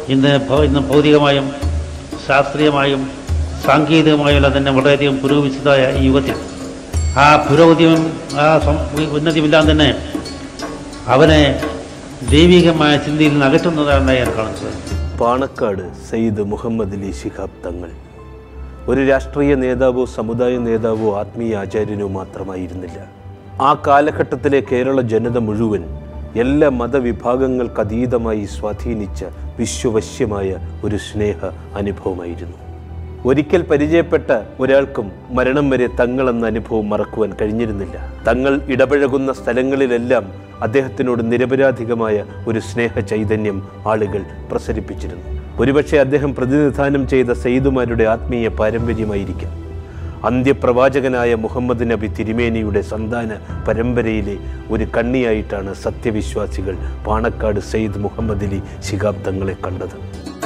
ഇന്ന് ഭൗ- ഇന്ന് ഭൗതികമായും ശാസ്ത്രീയമായും സാങ്കേതികമായുള്ള തന്നെ വളരെയധികം പുരോഗമിച്ചതായ ഈ യുഗത്തിൽ ആ പുരോഗതിയും ആ സം- ഉന്നതിയുമെല്ലാം തന്നെ അവനെ ദൈവികമായ ചിന്തയിൽ നിന്ന് അകറ്റുന്നതാണ് ഞാൻ കാണുന്നത് പാണക്കാട് സയ്യിദ് മുഹമ്മദ് അലി ശിഹാബ് തങ്ങൾ ഒരു രാഷ്ട്രീയ നേതാവോ സമുദായ നേതാവോ ആത്മീയ ആചാര്യനോ മാത്രമായിരുന്നില്ല ആ കാലഘട്ടത്തിലെ കേരള ജനത മുഴുവൻ എല്ലാ മതവിഭാഗങ്ങൾക്കതീതമായി സ്വാധീനിച്ച വിശ്വവശ്യമായ ഒരു സ്നേഹ അനുഭവമായിരുന്നു ഒരിക്കൽ പരിചയപ്പെട്ട ഒരാൾക്കും മരണം വരെ തങ്ങൾ എന്ന അനുഭവം മറക്കുവാൻ കഴിഞ്ഞിരുന്നില്ല തങ്ങൾ ഇടപഴകുന്ന സ്ഥലങ്ങളിലെല്ലാം അദ്ദേഹത്തിനോട് നിരപരാധികമായ ഒരു സ്നേഹ ചൈതന്യം ആളുകൾ പ്രസരിപ്പിച്ചിരുന്നു ഒരുപക്ഷെ അദ്ദേഹം പ്രതിനിധാനം ചെയ്ത സെയ്തുമാരുടെ ആത്മീയ പാരമ്പര്യമായിരിക്കാം അന്ത്യപ്രവാചകനായ മുഹമ്മദ് നബി തിരുമേനിയുടെ സന്താന പരമ്പരയിലെ ഒരു കണ്ണിയായിട്ടാണ് സത്യവിശ്വാസികൾ പാണക്കാട് സെയ്ദ് മുഹമ്മദ് അലി ശിഹാബ് തങ്ങളെ കണ്ടത്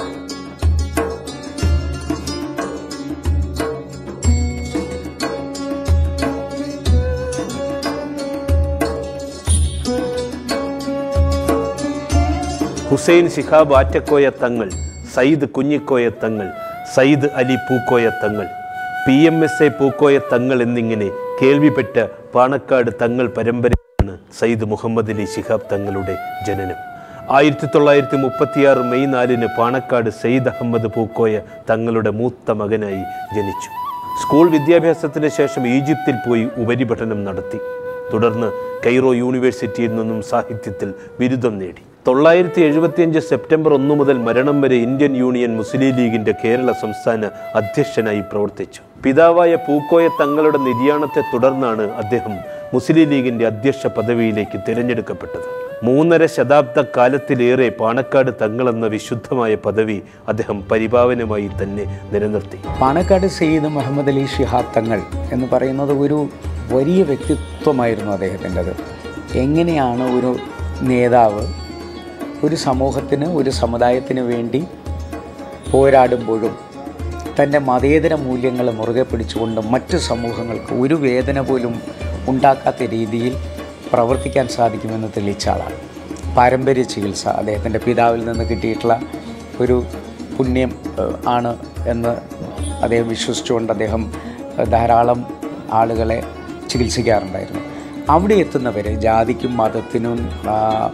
ഹുസൈൻ ശിഹാബ് ആറ്റക്കോയ തങ്ങൾ സയ്യിദ് കുഞ്ഞിക്കോയ തങ്ങൾ Sayyid Ali Pookoya Thangal P M S A Pookoya Thangal എന്നിങ്ങനെ കേൾവിപ്പെട്ട പാണക്കാട് തങ്ങൾ പരമ്പരയാണ് സയ്യിദ് മുഹമ്മദ് അലി ശിഹാബ് തങ്ങളുടെ ജനനം ആയിരത്തി തൊള്ളായിരത്തി മുപ്പത്തിയാറ് മെയ് നാലിന് പാണക്കാട് സയ്യിദ് അഹമ്മദ് പൂക്കോയ തങ്ങളുടെ മൂത്ത മകനായി ജനിച്ചു സ്കൂൾ വിദ്യാഭ്യാസത്തിന് ശേഷം ഈജിപ്തിൽ പോയി ഉപരിപഠനം നടത്തി തുടർന്ന് കൈറോ യൂണിവേഴ്സിറ്റിയിൽ നിന്നും സാഹിത്യത്തിൽ ബിരുദം നേടി തൊള്ളായിരത്തി എഴുപത്തിയഞ്ച് സെപ്റ്റംബർ ഒന്ന് മുതൽ മരണം വരെ ഇന്ത്യൻ യൂണിയൻ മുസ്ലിം ലീഗിന്റെ കേരള സംസ്ഥാന അധ്യക്ഷനായി പ്രവർത്തിച്ചു പിതാവായ പൂക്കോയ തങ്ങളുടെ നിര്യാണത്തെ തുടർന്നാണ് അദ്ദേഹം മുസ്ലിം ലീഗിന്റെ അധ്യക്ഷ പദവിയിലേക്ക് തിരഞ്ഞെടുക്കപ്പെട്ടത് മൂന്നര ശതാബ്ദ കാലത്തിലേറെ പാണക്കാട് തങ്ങളെന്ന വിശുദ്ധമായ പദവി അദ്ദേഹം പരിപാവനമായി തന്നെ നിലനിർത്തി പാണക്കാട് സയ്യിദ് മുഹമ്മദ് അലി ഷിഹാബ് തങ്ങൾ എന്ന് പറയുന്നത് ഒരു വലിയ വ്യക്തിത്വമായിരുന്നു അദ്ദേഹത്തിൻ്റെത് എങ്ങനെയാണ് ഒരു നേതാവ് ഒരു സമൂഹത്തിന് ഒരു സമുദായത്തിന് വേണ്ടി പോരാടുമ്പോഴും തൻ്റെ മതേതര മൂല്യങ്ങൾ മുറുകെ പിടിച്ചുകൊണ്ട് മറ്റ് സമൂഹങ്ങൾക്ക് ഒരു വേദന പോലും ഉണ്ടാക്കാത്ത രീതിയിൽ പ്രവർത്തിക്കാൻ സാധിക്കുമെന്ന് തെളിയിച്ച ആളാണ് പാരമ്പര്യ ചികിത്സ അദ്ദേഹത്തിൻ്റെ പിതാവിൽ നിന്ന് കിട്ടിയിട്ടുള്ള ഒരു പുണ്യം ഏഹ്, ആണ് എന്ന് അദ്ദേഹം വിശ്വസിച്ചുകൊണ്ട് അദ്ദേഹം ഏഹ്, ധാരാളം ആളുകളെ ചികിത്സിക്കാറുണ്ടായിരുന്നു അവിടെ എത്തുന്നവരെ ജാതിക്കും മതത്തിനും ആ,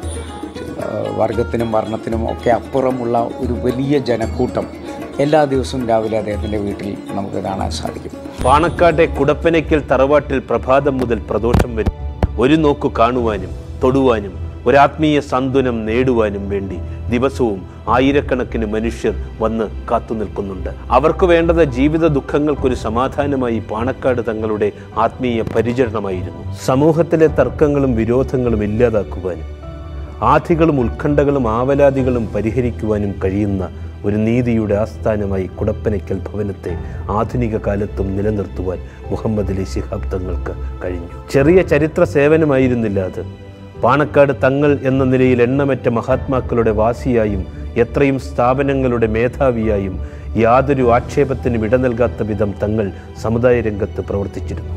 ഏഹ്, വർഗത്തിനും വർണ്ണത്തിനും ഒക്കെ അപ്പുറമുള്ള ഒരു വലിയ ജനക്കൂട്ടം എല്ലാ ദിവസവും രാവിലെ അദ്ദേഹത്തിൻ്റെ വീട്ടിൽ നമുക്ക് കാണാൻ സാധിക്കും പാണക്കാട്ടെ കുടപ്പനയ്ക്കൽ തറവാട്ടിൽ പ്രഭാതം മുതൽ പ്രദോഷം വരെ ഒരു നോക്കു കാണുവാനും തൊടുവാനും ഒരാത്മീയ സാന്ത്വനം നേടുവാനും വേണ്ടി ദിവസവും ആയിരക്കണക്കിന് മനുഷ്യർ വന്ന് കാത്തു നിൽക്കുന്നുണ്ട് അവർക്ക് വേണ്ടത് ജീവിത ദുഃഖങ്ങൾക്കൊരു സമാധാനമായി പാണക്കാട് തങ്ങളുടെ ആത്മീയ പരിചരണമായിരുന്നു സമൂഹത്തിലെ തർക്കങ്ങളും വിരോധങ്ങളും ഇല്ലാതാക്കുവാനും ആധികളും ഉത്കണ്ഠകളും ആവലാതികളും പരിഹരിക്കുവാനും കഴിയുന്ന ഒരു നീതിയുടെ ആസ്ഥാനമായി കുടപ്പനയ്ക്കൽ ഭവനത്തെ ആധുനിക കാലത്തും നിലനിർത്തുവാൻ മുഹമ്മദ് അലി ശിഹാബ് തങ്ങൾക്ക് കഴിഞ്ഞു ചെറിയ ചരിത്ര സേവനമായിരുന്നില്ല അത് പാണക്കാട് തങ്ങൾ എന്ന നിലയിൽ എണ്ണമറ്റ മഹാത്മാക്കളുടെ വാസിയായും എത്രയും സ്ഥാപനങ്ങളുടെ മേധാവിയായും യാതൊരു ആക്ഷേപത്തിനും ഇട നൽകാത്ത വിധം തങ്ങൾ സമുദായ രംഗത്ത് പ്രവർത്തിച്ചിരുന്നു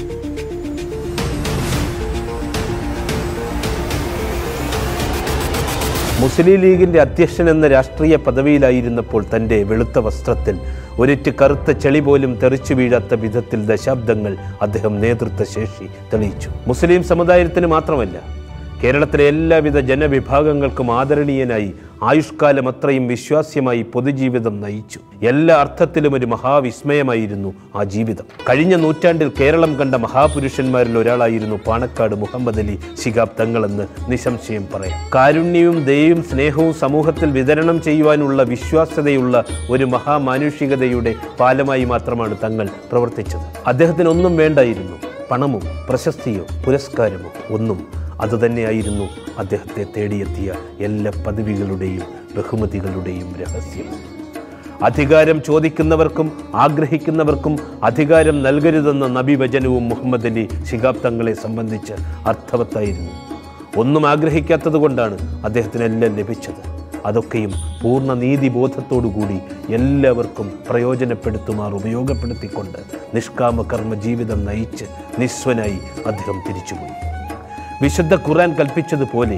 മുസ്ലിം ലീഗിന്റെ അധ്യക്ഷൻ എന്ന രാഷ്ട്രീയ പദവിയിലായിരുന്നപ്പോൾ തന്റെ വെളുത്ത വസ്ത്രത്തിൽ ഒരിറ്റ് കറുത്ത ചെളി പോലും തെറിച്ചു വീഴാത്ത വിധത്തിൽ ദശാബ്ദങ്ങൾ അദ്ദേഹം നേതൃത്വ ശേഷി തെളിയിച്ചു മുസ്ലിം സമുദായത്തിന് മാത്രമല്ല കേരളത്തിലെ എല്ലാവിധ ജനവിഭാഗങ്ങൾക്കും ആദരണീയനായി ആയുഷ്കാലം അത്രയും വിശ്വാസ്യമായി പൊതുജീവിതം നയിച്ചു എല്ലാ അർത്ഥത്തിലും ഒരു മഹാവിസ്മയമായിരുന്നു ആ ജീവിതം കഴിഞ്ഞ നൂറ്റാണ്ടിൽ കേരളം കണ്ട മഹാപുരുഷന്മാരിൽ ഒരാളായിരുന്നു പാണക്കാട് മുഹമ്മദ് അലി ശിഹാബ് തങ്ങളെന്ന് നിസ്സംശയം പറയാം കാരുണ്യവും ദയയും സ്നേഹവും സമൂഹത്തിൽ വിതരണം ചെയ്യുവാനുള്ള വിശ്വാസ്യതയുള്ള ഒരു മഹാമാനുഷികതയുടെ പാലമായി മാത്രമാണ് തങ്ങൾ പ്രവർത്തിച്ചത് അദ്ദേഹത്തിന് ഒന്നും വേണ്ടായിരുന്നു പണമോ പ്രശസ്തിയോ പുരസ്കാരമോ ഒന്നും അതുതന്നെയായിരുന്നു അദ്ദേഹത്തെ തേടിയെത്തിയ എല്ലാ പദവികളുടെയും ബഹുമതികളുടെയും രഹസ്യം അധികാരം ചോദിക്കുന്നവർക്കും ആഗ്രഹിക്കുന്നവർക്കും അധികാരം നൽകരുതെന്ന നബിവചനവും മുഹമ്മദ് അലി ശിഹാബ് തങ്ങളെ സംബന്ധിച്ച് അർത്ഥവത്തായിരുന്നു ഒന്നും ആഗ്രഹിക്കാത്തത് കൊണ്ടാണ് അദ്ദേഹത്തിന് എല്ലാം ലഭിച്ചത് അതൊക്കെയും പൂർണ്ണ നീതിബോധത്തോടുകൂടി എല്ലാവർക്കും പ്രയോജനപ്പെടുത്തുമാർ ഉപയോഗപ്പെടുത്തിക്കൊണ്ട് നിഷ്കാമ കർമ്മ ജീവിതം നയിച്ച് നിസ്വനായി അദ്ദേഹം തിരിച്ചുപോയി വിശുദ്ധ ഖുർആൻ കൽപ്പിച്ചതുപോലെ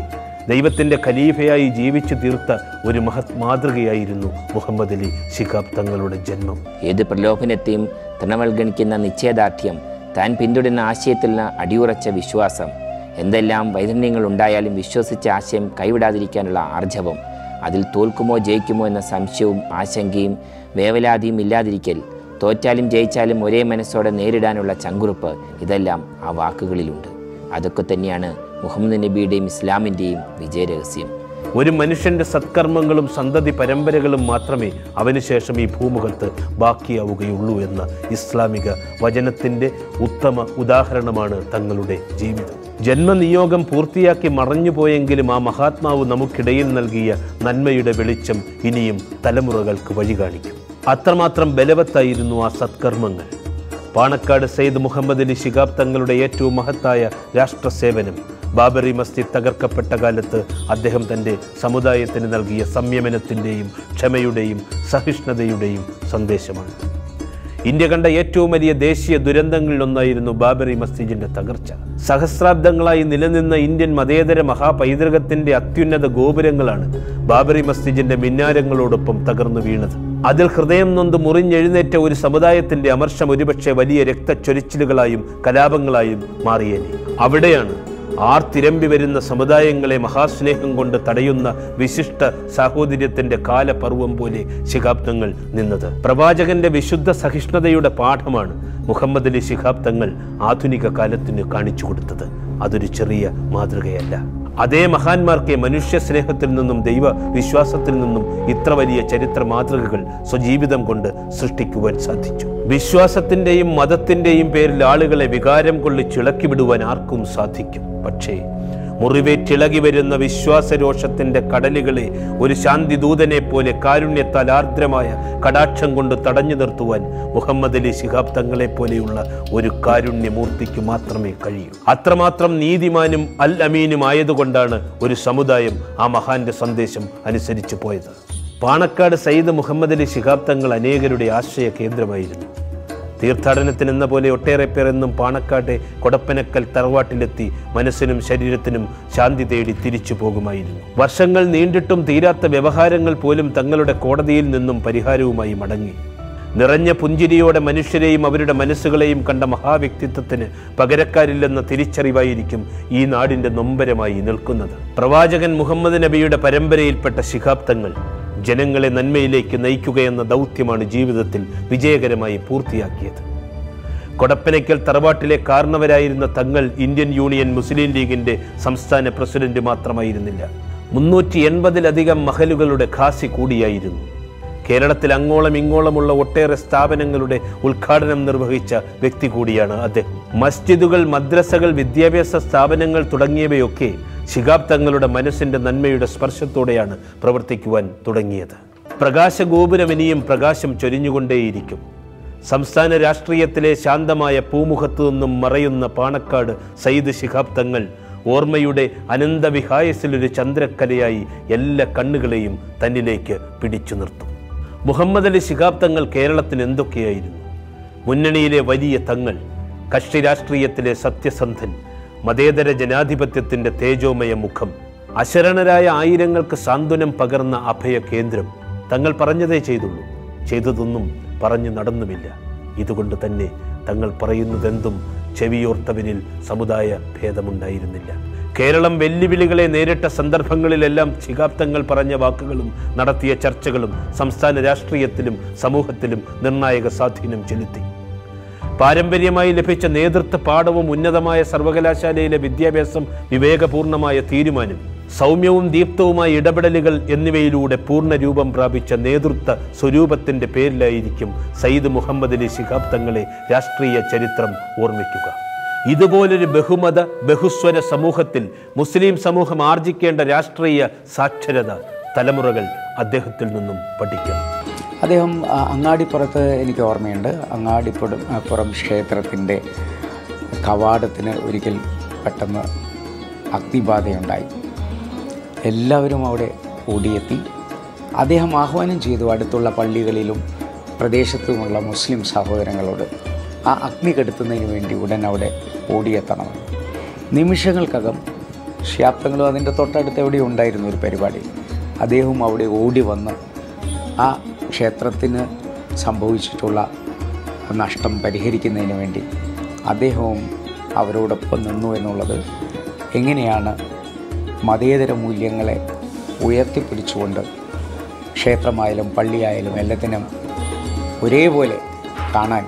ദൈവത്തിൻ്റെ ഖലീഫയായി ജീവിച്ചു തീർത്ത ഒരു മഹത് മാതൃകയായിരുന്നു മുഹമ്മദ് അലി ശിഹാബ് തങ്ങളുടെ ജന്മം ഏത് പ്രലോഭനത്തെയും തൃണവൽഗണിക്കുന്ന നിശ്ചയദാർഢ്യം താൻ പിന്തുടരുന്ന ആശയത്തിലുള്ള അടിയുറച്ച വിശ്വാസം എന്തെല്ലാം വൈതന്യങ്ങൾ ഉണ്ടായാലും വിശ്വസിച്ച ആശയം കൈവിടാതിരിക്കാനുള്ള ആർജവം അതിൽ തോൽക്കുമോ ജയിക്കുമോ എന്ന സംശയവും ആശങ്കയും വേവലാതിയും ഇല്ലാതിരിക്കൽ തോറ്റാലും ജയിച്ചാലും ഒരേ മനസ്സോടെ നേരിടാനുള്ള ചങ്കുറുപ്പ് ഇതെല്ലാം ആ വാക്കുകളിലുണ്ട് അതൊക്കെ തന്നെയാണ് മുഹമ്മദ് നബിയുടെയും ഇസ്ലാമിൻ്റെയും വിജയരഹസ്യം ഒരു മനുഷ്യന്റെ സത്കർമ്മങ്ങളും സന്തതി പരമ്പരകളും മാത്രമേ അവനുശേഷം ഈ ഭൂമുഖത്ത് ബാക്കിയാവുകയുള്ളൂ എന്ന ഇസ്ലാമിക വചനത്തിൻ്റെ ഉത്തമ ഉദാഹരണമാണ് തങ്ങളുടെ ജീവിതം ജന്മനിയോഗം പൂർത്തിയാക്കി മറഞ്ഞുപോയെങ്കിലും ആ മഹാത്മാവ് നമുക്കിടയിൽ നൽകിയ നന്മയുടെ വെളിച്ചം ഇനിയും തലമുറകൾക്ക് വഴി കാണിക്കും അത്രമാത്രം ബലവത്തായിരുന്നു ആ സത്കർമ്മങ്ങൾ പാണക്കാട് സയ്യിദ് മുഹമ്മദ് അലി ശിഹാബ് തങ്ങളുടെ ഏറ്റവും മഹത്തായ രാഷ്ട്രസേവനം ബാബറി മസ്ജിദ് തകർക്കപ്പെട്ട കാലത്ത് അദ്ദേഹം തൻ്റെ സമുദായത്തിന് നൽകിയ സംയമനത്തിൻ്റെയും ക്ഷമയുടെയും സഹിഷ്ണുതയുടെയും സന്ദേശമാണ് ഇന്ത്യ കണ്ട ഏറ്റവും വലിയ ദേശീയ ദുരന്തങ്ങളിലൊന്നായിരുന്നു ബാബറി മസ്ജിദിന്റെ തകർച്ച സഹസ്രാബ്ദങ്ങളായി നിലനിന്ന ഇന്ത്യൻ മതേതര മഹാപൈതൃകത്തിന്റെ അത്യുന്നത ഗോപുരങ്ങളാണ് ബാബറി മസ്ജിദിന്റെ മിന്നാരങ്ങളോടൊപ്പം തകർന്നു വീണത് അതിൽ ഹൃദയം നൊന്ത് മുറിഞ്ഞെഴുന്നേറ്റ ഒരു സമുദായത്തിന്റെ അമർഷം ഒരുപക്ഷെ വലിയ രക്തച്ചൊരിച്ചിലുകളായും കലാപങ്ങളായും മാറിയേനെ അവിടെയാണ് ആർത്തിരമ്പി വരുന്ന സമുദായങ്ങളെ മഹാസ്നേഹം കൊണ്ട് തടയുന്ന വിശിഷ്ട സാഹോദര്യത്തിന്റെ കാലപർവം പോലെ ശിഹാബ്ദങ്ങൾ നിന്നത് പ്രവാചകന്റെ വിശുദ്ധ സഹിഷ്ണുതയുടെ പാഠമാണ് മുഹമ്മദ് അലി ശിഹാബ് തങ്ങൾ ആധുനിക കാലത്തിന് കാണിച്ചു കൊടുത്തത് അതൊരു ചെറിയ മാതൃകയല്ല അതേ മഹാന്മാർക്ക് മനുഷ്യ സ്നേഹത്തിൽ നിന്നും ദൈവ വിശ്വാസത്തിൽ നിന്നും ഇത്ര വലിയ ചരിത്ര മാതൃകകൾ സ്വജീവിതം കൊണ്ട് സൃഷ്ടിക്കുവാൻ സാധിച്ചു വിശ്വാസത്തിന്റെയും മതത്തിന്റെയും പേരിൽ ആളുകളെ വികാരം കൊള്ളി ചിളക്കി വിടുവാൻ ആർക്കും സാധിക്കും പക്ഷേ മുറിവേറ്റിളകി വരുന്ന വിശ്വാസരോഷത്തിന്റെ കടലുകളെ ഒരു ശാന്തി ദൂതനെ പോലെ കാരുണ്യത്താൽ ആർദ്രമായ കടാക്ഷം കൊണ്ട് തടഞ്ഞു നിർത്തുവാൻ മുഹമ്മദ് അലി ശിഹാബ് തങ്ങളെ പോലെയുള്ള ഒരു കാരുണ്യമൂർത്തിക്ക് മാത്രമേ കഴിയൂ അത്രമാത്രം നീതിമാനും അൽ അമീനും ആയതുകൊണ്ടാണ് ഒരു സമുദായം ആ മഹാന്റെ സന്ദേശം അനുസരിച്ചു പോയത് പാണക്കാട് സയ്യിദ് മുഹമ്മദ് അലി ശിഹാബ് തങ്ങൾ അനേകരുടെ ആശ്രയ കേന്ദ്രമായിരുന്നു തീർത്ഥാടനത്തിനെന്ന പോലെ ഒട്ടേറെ പേർ എന്നും പാണക്കാട്ടെ കൊടപ്പനക്കൽ തറവാട്ടിലെത്തി മനസ്സിനും ശരീരത്തിനും ശാന്തി തേടി തിരിച്ചു പോകുമായിരുന്നു വർഷങ്ങൾ നീണ്ടിട്ടും തീരാത്ത വ്യവഹാരങ്ങൾ പോലും തങ്ങളുടെ കോടതിയിൽ നിന്നും പരിഹാരവുമായി മടങ്ങി നിറഞ്ഞ പുഞ്ചിരിയോടെ മനുഷ്യരെയും അവരുടെ മനസ്സുകളെയും കണ്ട മഹാവ്യക്തിത്വത്തിന് പകരക്കാരില്ലെന്ന തിരിച്ചറിവായിരിക്കും ഈ നാടിന്റെ നൊമ്പരമായി നിൽക്കുന്നത് പ്രവാചകൻ മുഹമ്മദ് നബിയുടെ പരമ്പരയിൽപ്പെട്ട ശിഖാബ്ദങ്ങൾ ജനങ്ങളെ നന്മയിലേക്ക് നയിക്കുകയെന്ന ദൗത്യമാണ് ജീവിതത്തിൽ വിജയകരമായി പൂർത്തിയാക്കിയത് കൊടപ്പനയ്ക്കൽ തറവാട്ടിലെ കാരണവരായിരുന്ന തങ്ങൾ ഇന്ത്യൻ യൂണിയൻ മുസ്ലിം ലീഗിന്റെ സംസ്ഥാന പ്രസിഡന്റ് മാത്രമായിരുന്നില്ല മുന്നൂറ്റി എൺപതിലധികം മഹലുകളുടെ ഖാസി കൂടിയായിരുന്നു കേരളത്തിൽ അങ്ങോളം ഇങ്ങോളമുള്ള ഒട്ടേറെ സ്ഥാപനങ്ങളുടെ ഉദ്ഘാടനം നിർവഹിച്ച വ്യക്തി കൂടിയാണ് അദ്ദേഹം മസ്ജിദുകൾ മദ്രസകൾ വിദ്യാഭ്യാസ സ്ഥാപനങ്ങൾ തുടങ്ങിയവയൊക്കെ ശിഹാബ് തങ്ങളുടെ മനസ്സിന്റെ നന്മയുടെ സ്പർശത്തോടെയാണ് പ്രവർത്തിക്കുവാൻ തുടങ്ങിയത് പ്രകാശഗോപുരം ഇനിയും പ്രകാശം ചൊരിഞ്ഞുകൊണ്ടേയിരിക്കും സംസ്ഥാന രാഷ്ട്രീയത്തിലെ ശാന്തമായ പൂമുഖത്തു നിന്നും മറയുന്ന പാണക്കാട് സയ്യിദ് ശിഹാബ് തങ്ങൾ ഓർമ്മയുടെ അനന്തവിഹായസിലൊരു ചന്ദ്രക്കലയായി എല്ലാ കണ്ണുകളെയും തന്നിലേക്ക് പിടിച്ചു നിർത്തും മുഹമ്മദ് അലി ശിഹാബ് തങ്ങൾ കേരളത്തിന് എന്തൊക്കെയായിരുന്നു മുന്നണിയിലെ വലിയ തങ്ങൾ കക്ഷി രാഷ്ട്രീയത്തിലെ സത്യസന്ധൻ മതേതര ജനാധിപത്യത്തിന്റെ തേജോമയ മുഖം അശരണരായ ആയിരങ്ങൾക്ക് സാന്ത്വനം പകർന്ന അഭയ കേന്ദ്രം തങ്ങൾ പറഞ്ഞതേ ചെയ്തുള്ളൂ ചെയ്തതൊന്നും പറഞ്ഞു നടന്നുമില്ല ഇതുകൊണ്ട് തന്നെ തങ്ങൾ പറയുന്നതെന്തും ചെവിയോർത്തവരിൽ സമുദായ ഭേദമുണ്ടായിരുന്നില്ല കേരളം വെല്ലുവിളികളെ നേരിട്ട സന്ദർഭങ്ങളിലെല്ലാം ശിഖാബ്ദങ്ങൾ പറഞ്ഞ വാക്കുകളും നടത്തിയ ചർച്ചകളും സംസ്ഥാന രാഷ്ട്രീയത്തിലും സമൂഹത്തിലും നിർണായക സ്വാധീനം ചെലുത്തി പാരമ്പര്യമായി ലഭിച്ച നേതൃത്വ പാഠവും ഉന്നതമായ സർവകലാശാലയിലെ വിദ്യാഭ്യാസം വിവേകപൂർണമായ തീരുമാനം സൗമ്യവും ദീപ്തവുമായ ഇടപെടലുകൾ എന്നിവയിലൂടെ പൂർണ്ണ രൂപം പ്രാപിച്ച നേതൃത്വ സ്വരൂപത്തിന്റെ പേരിലായിരിക്കും സയ്യിദ് മുഹമ്മദ് അലി ശിഹാബ് തങ്ങളെ രാഷ്ട്രീയ ചരിത്രം ഓർമ്മിക്കുക ഇതുപോലൊരു ബഹുമത ബഹുസ്വര സമൂഹത്തിൽ മുസ്ലിം സമൂഹം ആർജിക്കേണ്ട രാഷ്ട്രീയ സാക്ഷരത തലമുറകൾ അദ്ദേഹത്തിൽ നിന്നും പഠിക്കണം അദ്ദേഹം ആ, അങ്ങാടിപ്പുറത്ത് എനിക്ക് ഓർമ്മയുണ്ട് അങ്ങാടിപ്പുറം ആ, പുറം ക്ഷേത്രത്തിൻ്റെ കവാടത്തിന് ഒരിക്കൽ പെട്ടെന്ന് അഗ്നിബാധയുണ്ടായി എല്ലാവരും അവിടെ ഓടിയെത്തി അദ്ദേഹം ആഹ്വാനം ചെയ്തു അടുത്തുള്ള പള്ളികളിലും പ്രദേശത്തുമുള്ള മുസ്ലിം സഹോദരങ്ങളോട് ആ അഗ്നി കെടുത്തുന്നതിന് വേണ്ടി ഉടൻ അവിടെ ഓടിയെത്തണമെന്ന് നിമിഷങ്ങൾക്കകം ഷിയാബ്ദങ്ങളും അതിൻ്റെ തൊട്ടടുത്ത് എവിടെ ഉണ്ടായിരുന്നു ഒരു പരിപാടി അദ്ദേഹവും അവിടെ ഓടി വന്ന് ആ ക്ഷേത്രത്തിന് സംഭവിച്ചിട്ടുള്ള നഷ്ടം പരിഹരിക്കുന്നതിന് വേണ്ടി അദ്ദേഹവും അവരോടൊപ്പം നിന്നു എന്നുള്ളത് എങ്ങനെയാണ് മതേതര മൂല്യങ്ങളെ ഉയർത്തിപ്പിടിച്ചുകൊണ്ട് ക്ഷേത്രമായാലും പള്ളിയായാലും എല്ലാത്തിനും ഒരേപോലെ കാണാൻ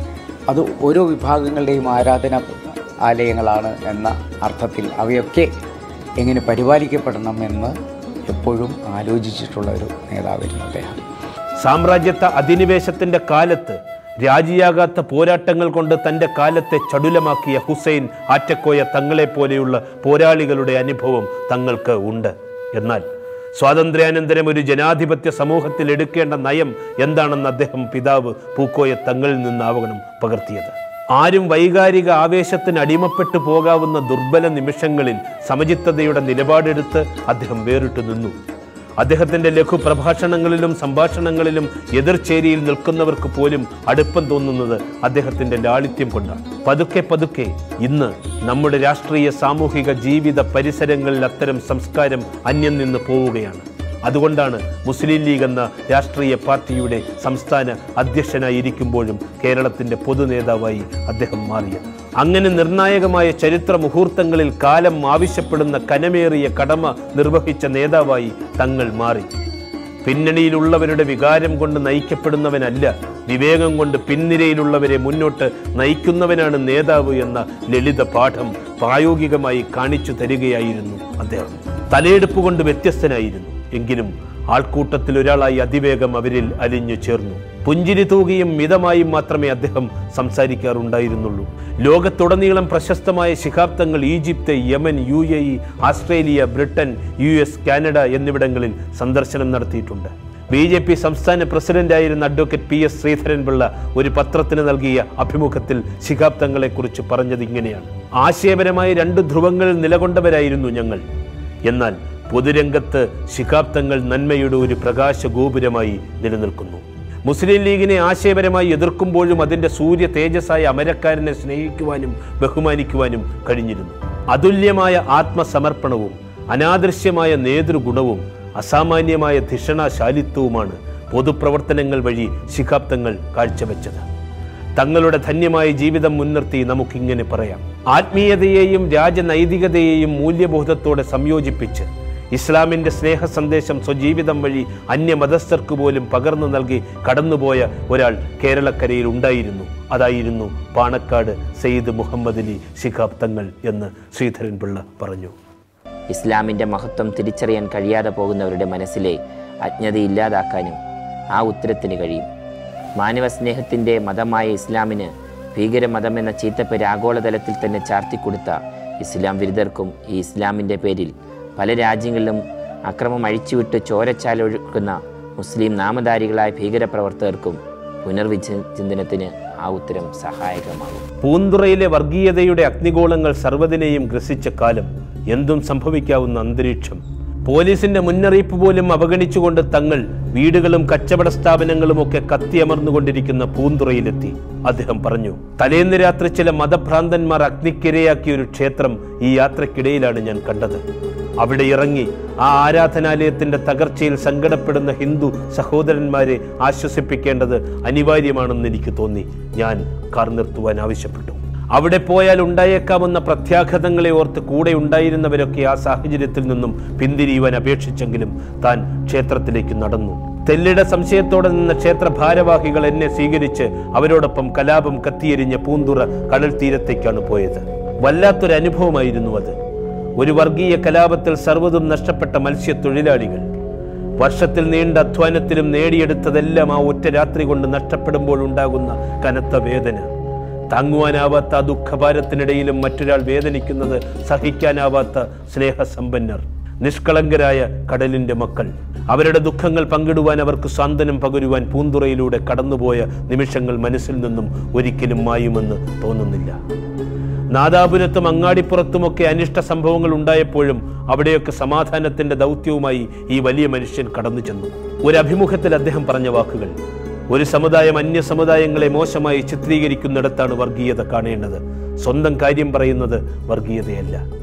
അത് ഓരോ വിഭാഗങ്ങളുടെയും ആരാധന ആലയങ്ങളാണ് എന്ന അർത്ഥത്തിൽ അവയൊക്കെ എങ്ങനെ പരിപാലിക്കപ്പെടണം എന്ന് എപ്പോഴും ആലോചിച്ചിട്ടുള്ള ഒരു നേതാവായിരുന്നു അദ്ദേഹം സാമ്രാജ്യത്വ അധിനിവേശത്തിന്റെ കാലത്ത് രാജിയാകാത്ത പോരാട്ടങ്ങൾ കൊണ്ട് തൻ്റെ കാലത്തെ ചടുലമാക്കിയ ഹുസൈൻ ആറ്റക്കോയ തങ്ങളെ പോലെയുള്ള പോരാളികളുടെ അനുഭവം തങ്ങൾക്ക് ഉണ്ട് എന്നാൽ സ്വാതന്ത്ര്യാനന്തരം ഒരു ജനാധിപത്യ സമൂഹത്തിൽ എടുക്കേണ്ട നയം എന്താണെന്ന് അദ്ദേഹം പിതാവ് പൂക്കോയ തങ്ങളിൽ നിന്നാവണം പകർത്തിയത് ആരും വൈകാരിക ആവേശത്തിന് അടിമപ്പെട്ടു പോകാവുന്ന ദുർബല നിമിഷങ്ങളിൽ സമചിത്തതയുടെ നിലപാടെടുത്ത് അദ്ദേഹം വേറിട്ടു നിന്നു അദ്ദേഹത്തിന്റെ ലഘു പ്രഭാഷണങ്ങളിലും സംഭാഷണങ്ങളിലും എതിർചേരിയിൽ നിൽക്കുന്നവർക്ക് പോലും അടുപ്പം തോന്നുന്നത് അദ്ദേഹത്തിന്റെ ലാളിത്യം കൊണ്ടാണ് പതുക്കെ പതുക്കെ ഇന്ന് നമ്മുടെ രാഷ്ട്രീയ സാമൂഹിക ജീവിത പരിസരങ്ങളിൽ അത്തരം സംസ്കാരം അന്യം നിന്ന് പോവുകയാണ് അതുകൊണ്ടാണ് മുസ്ലിം ലീഗ് എന്ന രാഷ്ട്രീയ പാർട്ടിയുടെ സംസ്ഥാന അധ്യക്ഷനായിരിക്കുമ്പോഴും കേരളത്തിന്റെ പൊതുനേതാവായി അദ്ദേഹം മാറിയത് അങ്ങനെ നിർണായകമായ ചരിത്ര മുഹൂർത്തങ്ങളിൽ കാലം ആവശ്യപ്പെടുന്ന കനമേറിയ കടമ നിർവഹിച്ച നേതാവായി തങ്ങൾ മാറി പിന്നണിയിലുള്ളവരുടെ വികാരം കൊണ്ട് നയിക്കപ്പെടുന്നവനല്ല വിവേകം കൊണ്ട് പിൻനിരയിലുള്ളവരെ മുന്നോട്ട് നയിക്കുന്നവനാണ് നേതാവ് എന്ന ലളിത പാഠം പ്രായോഗികമായി കാണിച്ചു തരികയായിരുന്നു അദ്ദേഹം തലയെടുപ്പ് കൊണ്ട് വ്യത്യസ്തനായിരുന്നു എങ്കിലും ആൾക്കൂട്ടത്തിൽ ഒരാളായി അതിവേഗം അവരിൽ അലിഞ്ഞു ചേർന്നു പുഞ്ചിരി തൂകിയും മിതമായും മാത്രമേ അദ്ദേഹം സംസാരിക്കാറുണ്ടായിരുന്നുള്ളൂ ലോകത്തുടനീളം പ്രശസ്തമായ ശിഖാബ്ദങ്ങൾ Egypt Yemen U A E Australia Britain U S Canada എന്നിവിടങ്ങളിൽ സന്ദർശനം നടത്തിയിട്ടുണ്ട് ബി ജെ പി സംസ്ഥാന പ്രസിഡന്റായിരുന്ന അഡ്വക്കേറ്റ് പി എസ് ശ്രീധരൻപിള്ള ഒരു പത്രത്തിന് നൽകിയ അഭിമുഖത്തിൽ ശിഖാബ്ദങ്ങളെക്കുറിച്ച് പറഞ്ഞത് ഇങ്ങനെയാണ് ആശയപരമായി രണ്ട് ധ്രുവങ്ങളിൽ നിലകൊണ്ടവരായിരുന്നു ഞങ്ങൾ എന്നാൽ പൊതുരംഗത്ത് ശിഖാബ്ദങ്ങൾ നന്മയുടെ ഒരു പ്രകാശ ഗോപുരമായി നിലനിൽക്കുന്നു മുസ്ലിം ലീഗിനെ ആശയപരമായി എതിർക്കുമ്പോഴും അതിന്റെ സൂര്യ തേജസ്സായ അമരക്കാരനെ സ്നേഹിക്കുവാനും ബഹുമാനിക്കുവാനും കഴിഞ്ഞിരുന്നു അതുല്യമായ ആത്മസമർപ്പണവും അനാദൃശ്യമായ നേതൃഗുണവും അസാമാന്യമായ ധിഷണാശാലിത്വവുമാണ് പൊതുപ്രവർത്തനങ്ങൾ വഴി ശിഖാബ്ദങ്ങൾ കാഴ്ചവെച്ചത് തങ്ങളുടെ ധന്യമായ ജീവിതം മുൻനിർത്തി നമുക്കിങ്ങനെ പറയാം ആത്മീയതയെയും രാജനൈതികതയെയും മൂല്യബോധത്തോടെ സംയോജിപ്പിച്ച് ഇസ്ലാമിന്റെ സ്നേഹ സന്ദേശം സ്വജീവിതം വഴി അന്യമതസ്ഥർക്ക് പോലും പകർന്നു നൽകി കടന്നുപോയ ഒരാൾ കേരളക്കരയിൽ ഉണ്ടായിരുന്നു അതായിരുന്നു പാണക്കാട് സെയ്ദ് മുഹമ്മദ് അലി ശിഖാബ് തങ്ങൾ എന്ന് ശ്രീധരൻപിള്ള പറഞ്ഞു ഇസ്ലാമിൻ്റെ മഹത്വം തിരിച്ചറിയാൻ കഴിയാതെ പോകുന്നവരുടെ മനസ്സിലെ അജ്ഞത ഇല്ലാതാക്കാനും ആ ഉത്തരത്തിന് കഴിയും മാനവസ്നേഹത്തിൻ്റെ മതമായ ഇസ്ലാമിന് ഭീകരമതം എന്ന ചീത്തപ്പേര് ആഗോളതലത്തിൽ തന്നെ ചാർത്തിക്കൊടുത്ത ഇസ്ലാം വിരുദ്ധർക്കും ഈ ഇസ്ലാമിൻ്റെ പേരിൽ പല രാജ്യങ്ങളിലും അക്രമം അഴിച്ചുവിട്ട് ചോരച്ചാലൊഴുക്കുന്ന മുസ്ലിം നാമധാരികളായ ഭീകരപ്രവർത്തകർക്കും പുനർവിചിന്തനത്തിന് ആ ഉത്തരം സഹായകമാകും പൂന്തുറയിലെ വർഗീയതയുടെ അഗ്നിഗോളങ്ങൾ സർവ്വതിനെയും ഗ്രസിച്ച കാലം എന്തും സംഭവിക്കാവുന്ന അന്തരീക്ഷം പോലീസിന്റെ മുന്നറിയിപ്പ് പോലും അവഗണിച്ചുകൊണ്ട് തങ്ങൾ വീടുകളും കച്ചവട സ്ഥാപനങ്ങളും ഒക്കെ കത്തിയമർന്നുകൊണ്ടിരിക്കുന്ന പൂന്തുറയിലെത്തി അദ്ദേഹം പറഞ്ഞു തലേന്ന് രാത്രി ചില മതഭ്രാന്തന്മാർ അഗ്നിക്കിരയാക്കിയ ഒരു ക്ഷേത്രം ഈ യാത്രക്കിടയിലാണ് ഞാൻ കണ്ടത് അവിടെ ഇറങ്ങി ആ ആരാധനാലയത്തിന്റെ തകർച്ചയിൽ സങ്കടപ്പെടുന്ന ഹിന്ദു സഹോദരന്മാരെ ആശ്വസിപ്പിക്കേണ്ടത് അനിവാര്യമാണെന്ന് എനിക്ക് തോന്നി ഞാൻ കാർ നിർത്തുവാൻ ആവശ്യപ്പെട്ടു അവിടെ പോയാൽ ഉണ്ടായേക്കാവുന്ന പ്രത്യാഘാതങ്ങളെ ഓർത്ത് കൂടെ ഉണ്ടായിരുന്നവരൊക്കെ ആ സാഹചര്യത്തിൽ നിന്നും പിന്തിരിയുവാൻ അപേക്ഷിച്ചെങ്കിലും താൻ ക്ഷേത്രത്തിലേക്ക് നടന്നു തെല്ലിട സംശയത്തോടെ നിന്ന ക്ഷേത്ര ഭാരവാഹികൾ എന്നെ സ്വീകരിച്ച് അവരോടൊപ്പം കലാപം കത്തിയെരിഞ്ഞ പൂന്തുറ കടൽ തീരത്തേക്കാണ് പോയത് വല്ലാത്തൊരു അനുഭവമായിരുന്നു അത് ഒരു വർഗീയ കലാപത്തിൽ സർവ്വതും നഷ്ടപ്പെട്ട മത്സ്യത്തൊഴിലാളികൾ വർഷത്തിൽ നീണ്ട അധ്വാനത്തിലും നേടിയെടുത്തതെല്ലാം ആ ഒറ്റ രാത്രി കൊണ്ട് നഷ്ടപ്പെടുമ്പോൾ ഉണ്ടാകുന്ന കനത്ത വേദന താങ്ങുവാനാവാത്ത ആ ദുഃഖഭാരത്തിനിടയിലും മറ്റൊരാൾ വേദനിക്കുന്നത് സഹിക്കാനാവാത്ത സ്നേഹസമ്പന്നർ നിഷ്കളങ്കരായ കടലിന്റെ മക്കൾ അവരുടെ ദുഃഖങ്ങൾ പങ്കിടുവാൻ അവർക്ക് സാന്ത്വനം പകരുവാൻ പൂന്തുറയിലൂടെ കടന്നുപോയ നിമിഷങ്ങൾ മനസ്സിൽ നിന്നും ഒരിക്കലും മായുമെന്ന് തോന്നുന്നില്ല നാദാപുരത്തും അങ്ങാടിപ്പുറത്തുമൊക്കെ അനിഷ്ട സംഭവങ്ങൾ ഉണ്ടായപ്പോഴും അവിടെയൊക്കെ സമാധാനത്തിന്റെ ദൗത്യവുമായി ഈ വലിയ മനുഷ്യൻ കടന്നു ചെന്നു ഒരു അഭിമുഖത്തിൽ അദ്ദേഹം പറഞ്ഞ വാക്കുകൾ ഒരു സമുദായം അന്യ സമുദായങ്ങളെ മോശമായി ചിത്രീകരിക്കുന്നിടത്താണ് വർഗീയത കാണേണ്ടത് സ്വന്തം കാര്യം പറയുന്നത് വർഗീയതയല്ല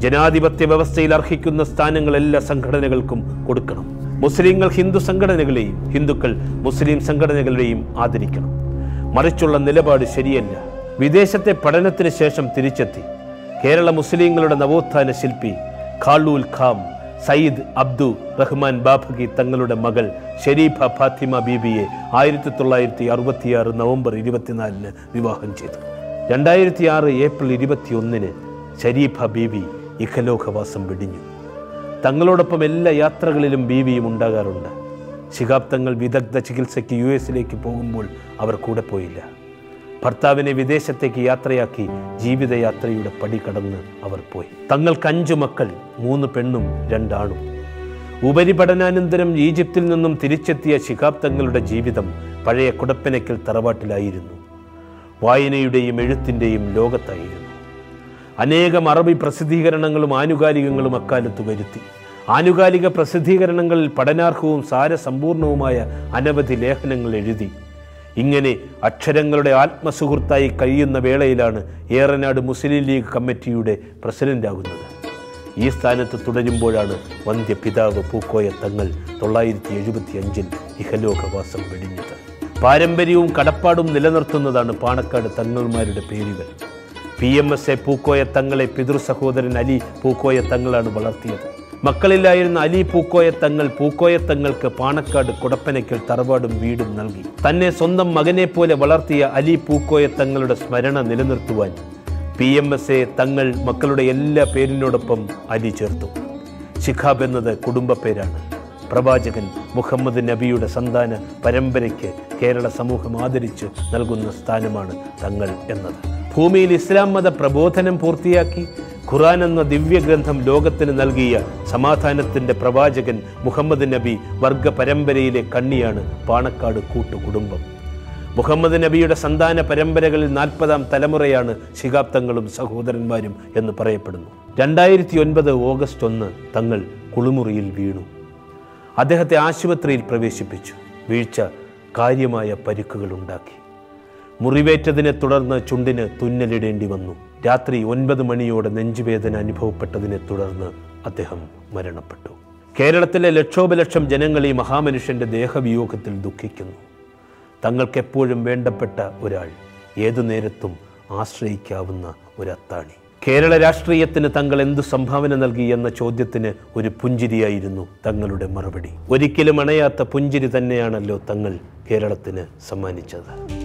ജനാധിപത്യ വ്യവസ്ഥയിൽ അർഹിക്കുന്ന സ്ഥാനങ്ങൾ എല്ലാ സംഘടനകൾക്കും കൊടുക്കണം മുസ്ലിങ്ങൾ ഹിന്ദു സംഘടനകളെയും ഹിന്ദുക്കൾ മുസ്ലിം സംഘടനകളെയും ആദരിക്കണം മറിച്ചുള്ള നിലപാട് ശരിയല്ല വിദേശത്തെ പഠനത്തിന് ശേഷം തിരിച്ചെത്തി കേരള മുസ്ലിങ്ങളുടെ നവോത്ഥാന ശില്പി ഖാളൂൽ ഖാം സയ്യിദ് അബ്ദു റഹ്മാൻ ബാഫഗി തങ്ങളുടെ മകൾ ഷെരീഫ ഫാത്തിമ ബീബിയെ ആയിരത്തി തൊള്ളായിരത്തി അറുപത്തിയാറ് നവംബർ ഇരുപത്തിനാലിന് വിവാഹം ചെയ്തു രണ്ടായിരത്തി ആറ് ഏപ്രിൽ ഇരുപത്തിയൊന്നിന് ഷരീഫ ബീബി ഇഹലോകവാസം വെടിഞ്ഞു തങ്ങളോടൊപ്പം എല്ലാ യാത്രകളിലും ബീവിയും ഉണ്ടാകാറുണ്ട് ശിഹാബ് തങ്ങൾ വിദഗ്ധ ചികിത്സയ്ക്ക് യു എസിലേക്ക് പോകുമ്പോൾ അവർ കൂടെ പോയില്ല ഭർത്താവിനെ വിദേശത്തേക്ക് യാത്രയാക്കി ജീവിതയാത്രയുടെ പടി കടന്ന് അവർ പോയി തങ്ങൾക്ക് അഞ്ചു മക്കൾ മൂന്ന് പെണ്ണും രണ്ടാണും ഉപരിപഠനാനന്തരം ഈജിപ്തിൽ നിന്നും തിരിച്ചെത്തിയ ശിഹാബ് തങ്ങളുടെ ജീവിതം പഴയ കുടപ്പനയ്ക്കൽ തറവാട്ടിലായിരുന്നു വായനയുടെയും എഴുത്തിൻ്റെയും ലോകത്തായിരുന്നു അനേകം അറബി പ്രസിദ്ധീകരണങ്ങളും ആനുകാലികങ്ങളും അക്കാലത്ത് വരുത്തി ആനുകാലിക പ്രസിദ്ധീകരണങ്ങളിൽ പഠനാർഹവും സാരസമ്പൂർണവുമായ അനവധി ലേഖനങ്ങൾ എഴുതി ഇങ്ങനെ അക്ഷരങ്ങളുടെ ആത്മസുഹൃത്തായി കഴിയുന്ന വേളയിലാണ് ഏറനാട് മുസ്ലിം ലീഗ് കമ്മിറ്റിയുടെ പ്രസിഡന്റാകുന്നത് ഈ സ്ഥാനത്ത് തുടരുമ്പോഴാണ് വന്ധ്യ പിതാവ് പൂക്കോയ തങ്ങൾ തൊള്ളായിരത്തി എഴുപത്തി അഞ്ചിൽ ഇഹലോകവാസം വെടിഞ്ഞത് പാരമ്പര്യവും കടപ്പാടും നിലനിർത്തുന്നതാണ് പാണക്കാട് തങ്ങൾമാരുടെ പേരുകൾ P M S A Pookoya തങ്ങളെ പിതൃ സഹോദരൻ അലി പൂക്കോയ തങ്ങളാണ് വളർത്തിയത് മക്കളില്ലായിരുന്ന അലി പൂക്കോയ തങ്ങൾ പൂക്കോയ തങ്ങൾക്ക് പാണക്കാട് കുടപ്പനയ്ക്കൽ തറവാടും വീടും നൽകി തന്നെ സ്വന്തം മകനെ പോലെ വളർത്തിയ അലി പൂക്കോയ തങ്ങളുടെ സ്മരണ നിലനിർത്തുവാൻ പി എം എസ് എ തങ്ങൾ മക്കളുടെ എല്ലാ പേരിനോടൊപ്പം അലി ചേർത്തു ശിഖാബ് എന്നത് കുടുംബ പേരാണ് പ്രവാചകൻ മുഹമ്മദ് നബിയുടെ സന്താന പരമ്പരയ്ക്ക് കേരള സമൂഹം ആദരിച്ച് നൽകുന്ന സ്ഥാനമാണ് തങ്ങൾ എന്നത് ഭൂമിയിൽ ഇസ്ലാം മത പ്രബോധനം പൂർത്തിയാക്കി ഖുറാൻ എന്ന ദിവ്യഗ്രന്ഥം ലോകത്തിന് നൽകിയ സമാധാനത്തിന്റെ പ്രവാചകൻ മുഹമ്മദ് നബി വർഗ പരമ്പരയിലെ കണ്ണിയാണ് പാണക്കാട് കൂട്ടുകുടുംബം മുഹമ്മദ് നബിയുടെ സന്താന പരമ്പരകളിൽ നാൽപ്പതാം തലമുറയാണ് ശിഹാബ് തങ്ങളും സഹോദരന്മാരും എന്ന് പറയപ്പെടുന്നു രണ്ടായിരത്തി ഒൻപത് ഓഗസ്റ്റ് ഒന്ന് തങ്ങൾ കുളിമുറിയിൽ വീണു അദ്ദേഹത്തെ ആശുപത്രിയിൽ പ്രവേശിപ്പിച്ചു വീഴ്ച കാര്യമായ പരിക്കുകൾ ഉണ്ടാക്കി മുറിവേറ്റതിനെ തുടർന്ന് ചുണ്ടിന് തുന്നലിടേണ്ടി വന്നു രാത്രി ഒൻപത് മണിയോടെ നെഞ്ചുവേദന അനുഭവപ്പെട്ടതിനെ തുടർന്ന് അദ്ദേഹം മരണപ്പെട്ടു കേരളത്തിലെ ലക്ഷോപലക്ഷം ജനങ്ങൾ ഈ മഹാമനുഷ്യന്റെ ദേഹവിയോഗത്തിൽ ദുഃഖിക്കുന്നു തങ്ങൾക്കെപ്പോഴും വേണ്ടപ്പെട്ട ഒരാൾ ഏതു നേരത്തും ആശ്രയിക്കാവുന്ന ഒരത്താണി കേരള രാഷ്ട്രീയത്തിന് തങ്ങൾ എന്തു സംഭാവന നൽകി എന്ന ചോദ്യത്തിന് ഒരു പുഞ്ചിരിയായിരുന്നു തങ്ങളുടെ മറുപടി ഒരിക്കലും അണയാത്ത പുഞ്ചിരി തന്നെയാണല്ലോ തങ്ങൾ കേരളത്തിന് സമ്മാനിച്ചത്